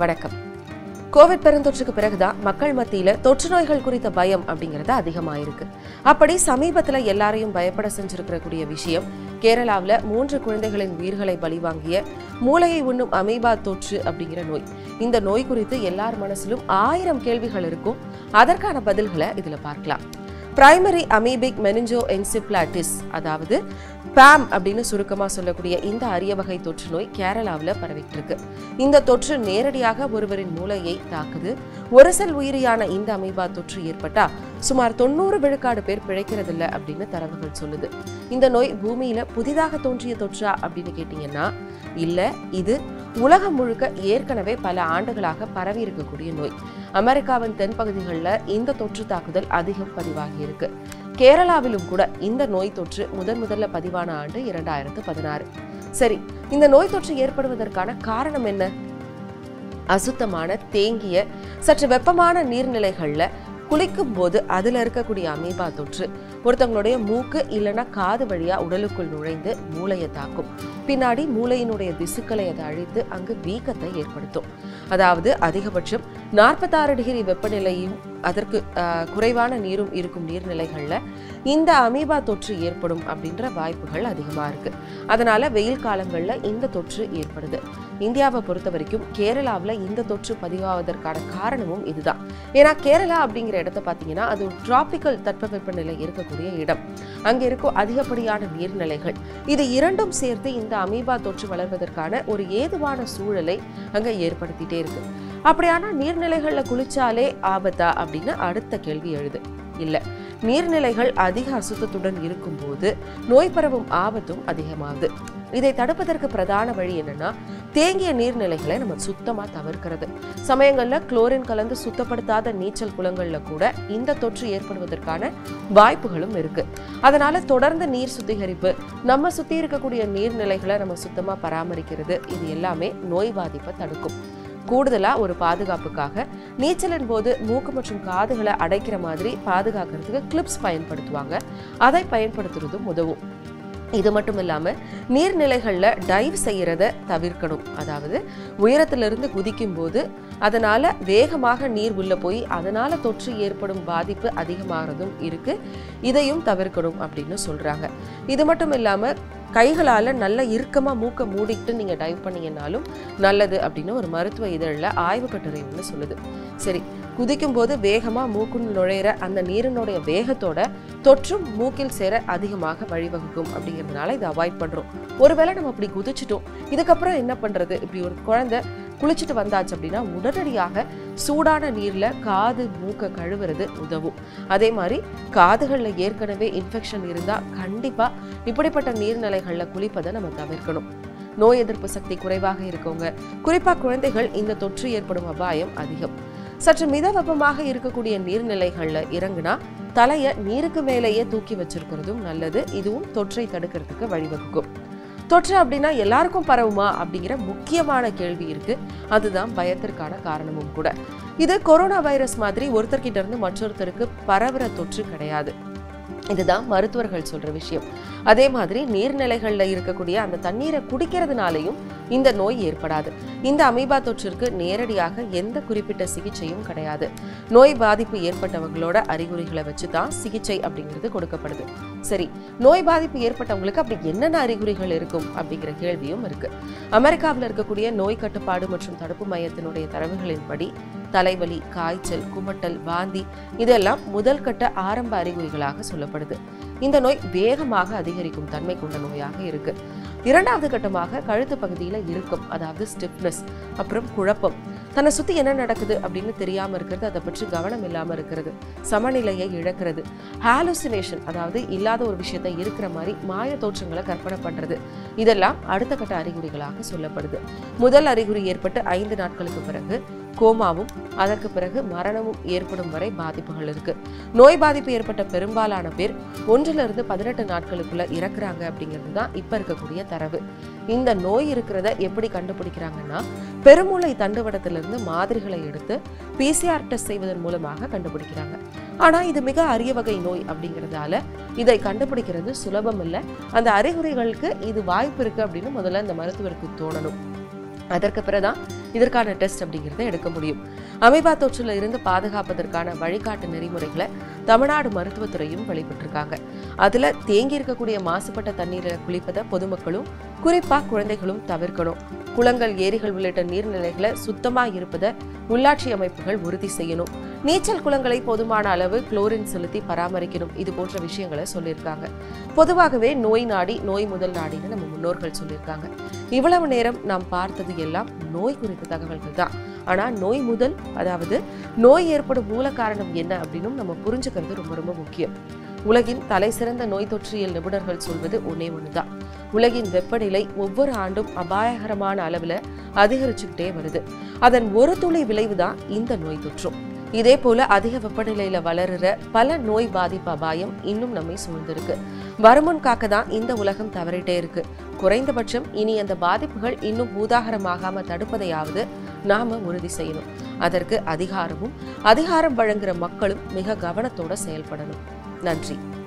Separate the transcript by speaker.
Speaker 1: வணக்கம் கோவிட் பெருந்தொற்றுக்கு பிறகுதான் மக்கள் மத்தியில தொற்று நோய்கள் குறித்த பயம் அப்படிங்கிறது அதிகமாயிருக்கு அப்படி சமீபத்துல எல்லாரையும் பயப்பட செஞ்சிருக்கிற விஷயம் கேரளாவில் மூன்று குழந்தைகளின் உயிர்களை பலிவாங்கிய மூளையை உண்ணும் அமீபா தொற்று அப்படிங்கிற நோய் இந்த நோய் குறித்து எல்லார் மனசிலும் ஆயிரம் கேள்விகள் இருக்கும் அதற்கான பதில்களை இதுல பார்க்கலாம் பிரைமரி அமீபிக் மெனிஞ்சோ என்சிப்ளாட்டிஸ் அதாவது பாம் அப்படின்னு சுருக்கமா சொல்லக்கூடிய இந்த அரிய வகை தொற்று நோய் கேரளாவில் பரவிட்டு இருக்கு இந்த தொற்று நேரடியாக ஒருவரின் மூளையை தாக்குது ஒரு செல் உயிரியான இந்த அமீபா தொற்று ஏற்பட்டா சுமார் தொண்ணூறு விழுக்காடு பேர் பிழைக்கிறதில்ல அப்படின்னு தரவுகள் சொல்லுது இந்த நோய் பூமியில புதிதாக தோன்றிய தொற்றா அப்படின்னு கேட்டீங்கன்னா இல்ல இது உலகம் முழுக்க ஏற்கனவே பல ஆண்டுகளாக பரவி இருக்கக்கூடிய நோய் அமெரிக்காவின் தென்பகுதிகளில் இந்த தொற்று தாக்குதல் அதிகம் பதிவாகி இருக்கு கேரளாவிலும் கூட இந்த நோய் தொற்று முதன் முதல்ல பதிவான ஆண்டு இரண்டாயிரத்து பதினாறு சரி இந்த நோய் தொற்று ஏற்படுவதற்கான காரணம் என்ன அசுத்தமான தேங்கிய சற்று வெப்பமான நீர்நிலைகள்ல குளிக்கும் போது அதுல இருக்கக்கூடிய அமீபா தொற்று ஒருத்தவங்களுடைய மூக்கு இல்லைன்னா காது வழியா உடலுக்குள் நுழைந்து மூளையை தாக்கும் பின்னாடி மூளையினுடைய திசுக்களை அதை அழித்து அங்கு வீக்கத்தை ஏற்படுத்தும் அதாவது அதிகபட்சம் நாற்பத்தாறு டிகிரி வெப்பநிலையும் அதற்கு ஆஹ், குறைவான நீரும் இருக்கும் நீர்நிலைகள்ல இந்த அமீபா தொற்று ஏற்படும் அப்படின்ற வாய்ப்புகள் அதிகமா இருக்கு அதனால வெயில் காலங்கள்ல இந்த தொற்று ஏற்படுது இந்தியாவை பொறுத்த வரைக்கும் கேரளாவில் இந்த தொற்று பதிவாவதற்கான காரணமும் இதுதான் ஏன்னா கேரளா அப்படிங்கிற இடத்த பார்த்தீங்கன்னா அது ஒரு டிராபிக்கல் தட்பவெப்பநிலை இருக்கக்கூடிய இடம் அங்கே இருக்கும் அதிகப்படியான நீர்நிலைகள் இது இரண்டும் சேர்த்து இந்த அமீபா தொற்று வளர்வதற்கான ஒரு ஏதுவான சூழலை அங்கே ஏற்படுத்திட்டே இருக்கு அப்படியானா நீர்நிலைகளில் குளிச்சாலே ஆபத்தா அப்படின்னு அடுத்த கேள்வி எழுது இல்ல நீர்நிலைகள் அதிக அசுத்தத்துடன் இருக்கும்போது நோய் பரவும் ஆபத்தும் அதிகமாகுது இதை தடுப்பதற்கு பிரதான வழி என்னன்னா தேங்கிய நீர்நிலைகளை நம்ம சுத்தமா தவிர்க்கிறது சமயங்கள்ல குளோரின் கலந்து சுத்தப்படுத்தாத நீச்சல் குளங்கள்ல கூட இந்த தொற்று ஏற்படுவதற்கான வாய்ப்புகளும் இருக்கு அதனால தொடர்ந்து நீர் சுத்திகரிப்பு நம்ம சுத்தி இருக்கக்கூடிய நீர்நிலைகளை நம்ம சுத்தமா பராமரிக்கிறது இது எல்லாமே நோய் பாதிப்பை தடுக்கும் கூடுதலா ஒரு பாதுகாப்புக்காக நீச்சலின் போது மூக்கு மற்றும் காதுகளை அடைக்கிற மாதிரி பாதுகாக்கிறதுக்கு கிளிப்ஸ் பயன்படுத்துவாங்க அதை பயன்படுத்துறதும் உதவும் இது மட்டும் இல்லாம நீர்நிலைகள்ல டைவ் செய்யறத தவிர்க்கணும் அதாவது உயரத்திலிருந்து குதிக்கும் போது அதனால வேகமாக நீர் உள்ள போய் அதனால தொற்று ஏற்படும் பாதிப்பு அதிகமாகிறதும் இருக்கு இதையும் தவிர்க்கணும் அப்படின்னு சொல்றாங்க இது மட்டும் இல்லாம கைகளால நல்ல இறுக்கமா மூக்க மூடிட்டு நீங்க டைவ் பண்ணீங்கன்னாலும் நல்லது அப்படின்னு ஒரு மருத்துவ இதழில் ஆய்வு கட்டுரை ஒன்று சொல்லுது சரி குதிக்கும் போது வேகமா மூக்குள் நுழையிற அந்த நீரினுடைய வேகத்தோட தொற்றும் மூக்கில் சேர அதிகமாக வழிவகுக்கும் அப்படிங்கிறதுனால இதை அவாய்ட் பண்றோம் ஒருவேளை நம்ம அப்படி குதிச்சிட்டோம் இதுக்கப்புறம் என்ன பண்றது இப்படி ஒரு குழந்தை குளிச்சுட்டு வந்தாச்சு அப்படின்னா உடனடியாக சூடான நீர்ல காது மூக்க கழுவுறது உதவும் அதே மாதிரி காதுகள்ல ஏற்கனவே இன்ஃபெக்ஷன் இருந்தா கண்டிப்பா இப்படிப்பட்ட நீர்நிலைகள்ல குளிப்பதை நம்ம தவிர்க்கணும் நோய் எதிர்ப்பு சக்தி குறைவாக இருக்கவங்க குறிப்பா குழந்தைகள் இந்த தொற்று ஏற்படும் அபாயம் அதிகம் சற்று மிதவெப்பமாக இருக்கக்கூடிய நீர்நிலைகள்ல இறங்குனா தலைய நீருக்கு மேலேயே தூக்கி வச்சிருக்கிறதும் நல்லது இதுவும் தொற்றை தடுக்கிறதுக்கு வழிவகுக்கும் தொற்று அப்படின்னா எல்லாருக்கும் பரவுமா அப்படிங்கிற முக்கியமான கேள்வி இருக்கு அதுதான் பயத்திற்கான காரணமும் கூட இது கொரோனா வைரஸ் மாதிரி ஒருத்தர்கிட்ட இருந்து மற்றொருத்தருக்கு பரவுற தொற்று கிடையாது இதுதான் மருத்துவர்கள் சொல்ற விஷயம் அதே மாதிரி நீர்நிலைகள்ல இருக்கக்கூடிய அந்த தண்ணீரை குடிக்கிறதுனாலையும் இந்த நோய் ஏற்படாது இந்த அமீபா தொற்றிற்கு நேரடியாக எந்த குறிப்பிட்ட சிகிச்சையும் கிடையாது நோய் பாதிப்பு ஏற்பட்டவங்களோட அறிகுறிகளை வச்சு தான் சிகிச்சை அப்படிங்கிறது கொடுக்கப்படுது சரி நோய் பாதிப்பு ஏற்பட்டவங்களுக்கு அப்படி என்னென்ன அறிகுறிகள் இருக்கும் அப்படிங்கிற கேள்வியும் இருக்கு அமெரிக்காவில் இருக்கக்கூடிய நோய் கட்டுப்பாடு மற்றும் தடுப்பு மையத்தினுடைய தரவுகளின்படி தலைவலி காய்ச்சல் குமட்டல் வாந்தி இதெல்லாம் முதல் கட்ட ஆரம்ப அறிகுறிகளாக சொல்லப்படுது இந்த நோய் வேகமாக அதிகரிக்கும் தன்மை கொண்ட நோயாக இருக்கு இரண்டாவது கட்டமாக கழுத்து பகுதியில இறுக்கம் அதாவது ஸ்டிப்னஸ் அப்புறம் குழப்பம் தன்னை சுத்தி என்ன நடக்குது அப்படின்னு தெரியாம இருக்கிறது அதை பற்றி கவனம் இல்லாம இருக்கிறது சமநிலையை இழக்கிறது ஹாலுசினேஷன் அதாவது இல்லாத ஒரு விஷயத்தை இருக்கிற மாதிரி மாய தோற்றங்களை கற்பனை பண்றது இதெல்லாம் அடுத்த கட்ட அறிகுறிகளாக சொல்லப்படுது முதல் அறிகுறி ஏற்பட்டு ஐந்து நாட்களுக்கு பிறகு கோமாவும் அதற்கு பிறகு மரணமும் ஏற்படும் வரை பாதிப்புகள் இருக்கு நோய் பாதிப்பு ஏற்பட்ட பெரும்பாலான பேர் ஒன்றுல இருந்து பதினெட்டு நாட்களுக்குள்ள இறக்குறாங்க அப்படிங்கிறது தான் இப்ப இருக்கக்கூடிய தரவு இந்த நோய் இருக்கிறத எப்படி கண்டுபிடிக்கிறாங்கன்னா பெருமூளை தண்டுவடத்திலிருந்து மாதிரிகளை எடுத்து பிசிஆர் டெஸ்ட் செய்வதன் மூலமாக கண்டுபிடிக்கிறாங்க ஆனா இது மிக அரிய வகை நோய் அப்படிங்கிறதால இதை கண்டுபிடிக்கிறது சுலபம் இல்லை அந்த அறிகுறிகளுக்கு இது வாய்ப்பு இருக்கு அப்படின்னு முதல்ல இந்த மருத்துவருக்கு தோணணும் அதற்கு பிறகுதான் இதற்கான டெஸ்ட் அப்படிங்கிறத எடுக்க முடியும் அமீபா தொற்றில் இருந்து பாதுகாப்பதற்கான வழிகாட்டு நெறிமுறைகளை தமிழ்நாடு மருத்துவத்துறையும் வெளியிட்டிருக்காங்க அதுல தேங்கி இருக்கக்கூடிய மாசுபட்ட தண்ணீரில் குளிப்பதை பொதுமக்களும் குறிப்பா குழந்தைகளும் தவிர்க்கணும் குளங்கள் ஏரிகள் உள்ளிட்ட நீர்நிலைகளை சுத்தமா இருப்பதை உள்ளாட்சி அமைப்புகள் உறுதி செய்யணும் நீச்சல் குளங்களை போதுமான அளவு குளோரின் செலுத்தி பராமரிக்கணும் இது போன்ற விஷயங்களை சொல்லியிருக்காங்க பொதுவாகவே நோய் நாடி நோய் முதல் நாடின்னு நம்ம முன்னோர்கள் சொல்லியிருக்காங்க இவ்வளவு நேரம் நாம் பார்த்தது எல்லாம் நோய் குறித்த தகவல்கள் தான் ஆனா நோய் முதல் அதாவது நோய் ஏற்படும் மூல காரணம் என்ன அப்படின்னும் நம்ம புரிஞ்சுக்கிறது ரொம்ப ரொம்ப முக்கியம் உலகின் தலை சிறந்த நோய் தொற்றியல் நிபுணர்கள் சொல்வது ஒன்னே ஒண்ணுதான் உலகின் வெப்பநிலை ஒவ்வொரு ஆண்டும் அபாயகரமான அளவுல அதிகரிச்சுக்கிட்டே வருது அதன் ஒரு துளி விளைவுதான் இந்த நோய் தொற்றும் இதே போல அதிக வெப்பநிலையில வளருற பல நோய் பாதிப்பு அபாயம் இன்னும் நம்மை சூழ்ந்திருக்கு வருமுன் காக்க தான் இந்த உலகம் தவறிட்டே இருக்கு குறைந்தபட்சம் இனி அந்த பாதிப்புகள் இன்னும் பூதாகரமாகாம தடுப்பதையாவது நாம உறுதி செய்யணும் அதற்கு அதிகாரமும் அதிகாரம் வழங்குற மக்களும் மிக கவனத்தோட செயல்படணும் நன்றி